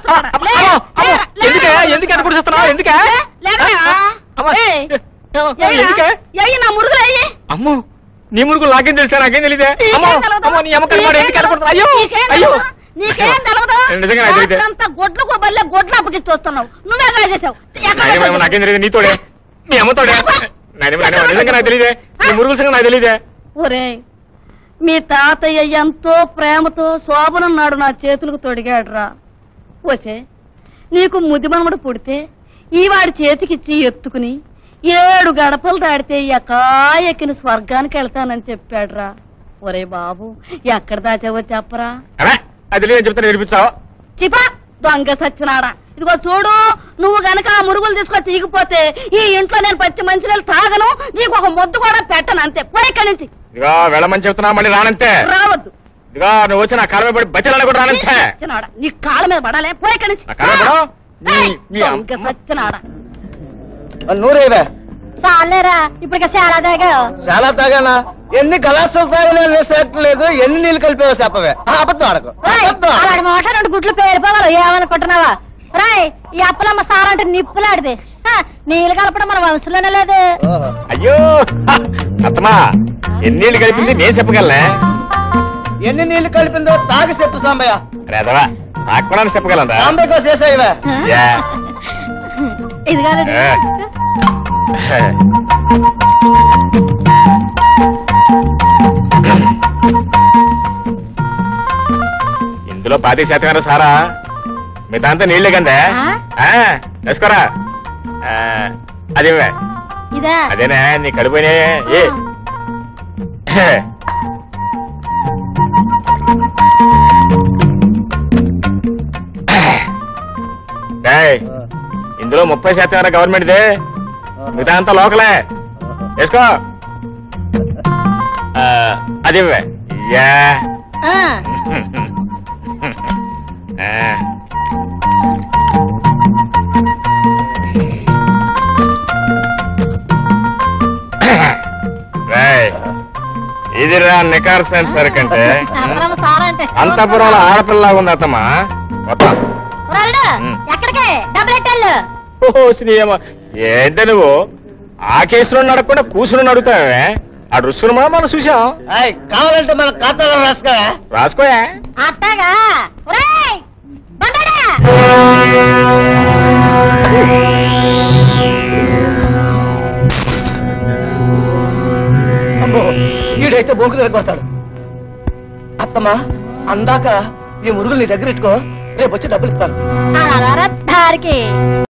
చేస్తున్నాడా? అమ్మా, లే, అమ్మా, అమ్మా, లేరా, లేరా. ఎందుకే ఎందుకే అటు కూడా చేస్తున్నావు ఎందుకే లే, లేరా. అమ్మా, ఏయ్, ఎందుకే ఏయ్రా, ఏయ్ నా మురుగులు అయ్యి అమ్మో నీ మురుగు నాకేం తెలుసా నాకేం తెలియదే నీకేం అమ్మో తెలవదు? అమ్మో నీ అమ్మ కనబడి ఎందుకు నీకేం కనపడుతుంది అయ్యో నీకేం అయ్యో తెలవదు? నీకేం తెలవదు నిజంగా నాకు తెలియదే రాత్రంతా గొడ్లకు బల్లె గొడ్లు అప్పగిచ్చి వస్తున్నావు నువ్వే గా చేసావు ఎక్కడ నాయనమ్మ, చేసావు? నాకేం తెలియదు నీతోడే నీ అమ్మతోడే నాయనమ్మ, నాయనమ్మ, నిజంగా నాకు తెలియదే నీ మురుగుల సంగతి నాకు తెలియదే ఒరే మీ తాతయ్య ఎంతో ప్రేమతో శోభనున్నాడు నా చేతులకు తొడిగాడురా వచ్చే నీకు ముదిమనముడు పుడితే ఈ వాడి చేతికిచ్చి ఎత్తుకుని ఏడు గడపలు దాడితే ఎక్కిన స్వర్గానికి వెళ్తానని చెప్పాడురా ఒరే బాబు ఎక్కడ దాచావో చెప్పరా అరే అది తెలియదు చెప్తే నేర్పించావు చిపా దొంగ సచ్చినాడా ఇదిగో చూడు నువ్వు గనక ఆ మురుగులు తీసుకొని తీగిపోతే ఈ ఇంట్లో నేను పచ్చి మంచినీళ్ళు తాగను నీకు ఒక ముద్దు కూడా పెట్టను అంతే పోయి ఇక్కడి నుంచి ఇదిగో వెళ్ళమని చెప్తున్నా మళ్ళీ రానంతే రావద్దు ఇదిగో నువ్వు వచ్చి నా కాలమే పడి బతిలాడ కూడా రానంతే సచ్చినాడా నీ కాళ్ళ మీద పడాలే పోయి ఇక్కడి నుంచి నా కాళ్ళ మీద పడవు? నీ- నీ దొంగ అమ్మ- సచ్చినాడా నూరేవే చాలేరా ఇప్పటికే చాలా దాగా చాలా తాగానా ఎన్ని గలాసులు తాగినా లేదు ఎన్ని నీళ్ళు కలిపావో చెప్పవే ఆ, అబద్ధం ఆడకు అబద్ధం ఆడకు. అలాంటి మాట రెండు గుడ్లు పేరిపోగలవు ఏమనుకుంటున్నావా రాయ్ ఈ అప్పలమ్మ సారంటే నిప్పులాడిది హ, నీళ్ళు కలపడం మన వంశంలోనే లేదు ఓహో. అయ్యో అత్తమా ఎన్నేళ్ళు కలిపింది నేను చెప్పగలనే ఎన్ని నీళ్లు కలిపిందో తాగి చెప్పు సాంబయ్య రేదవా నాకు చెప్పగలరా సాంబయ్య కోసం చేసాయివే యా. ఇది కాదు ఏ. ఇందులో పాతి శాతం సారా మిగతా నీళ్ళే కందే ఆ? ఆ, వేసుకోరా ఆ, అదేవే ఇదా అదేనా నీ కడిపోయినే ఏ డేయ్, ఇందులో ముప్పై శాతం గవర్నమెంట్దే మిగతా అంతా లోకలే వేసుకో ఆ, అదేవే యా ఆ. ఆ. రేయ్, ఇదిరా నికార్సైన సరికంటే అప్పలమ్మ సారంటే అంతపురంలో ఆడపిల్ల ఉంది అత్తమ్మా మొత్తం వరల్డ్, ఉమ్. ఎక్కడికి డబ్బులు ఎట్టాళ్ళు ఓహో శ్రీయమ్మ ఏంట నువ్వు ఆ కేసులో నడకుండా కూసుని అడుగుతావే ఆ రుసును మనం చూసాం ఆయ్, కావాలంటే మన ఖాతాలో రాసుకో రాసుకోయా అట్టాగా ఒరేయ్ బండడా అమ్మో, ఈడైతే బొంకులు వెళ్ళిపోతాడు అత్తమ్మా అందాక ఈ మురుగులు నీ దగ్గర ఇట్టుకో రేపు వచ్చి డబ్బులు ఇస్తాను అలా దారికి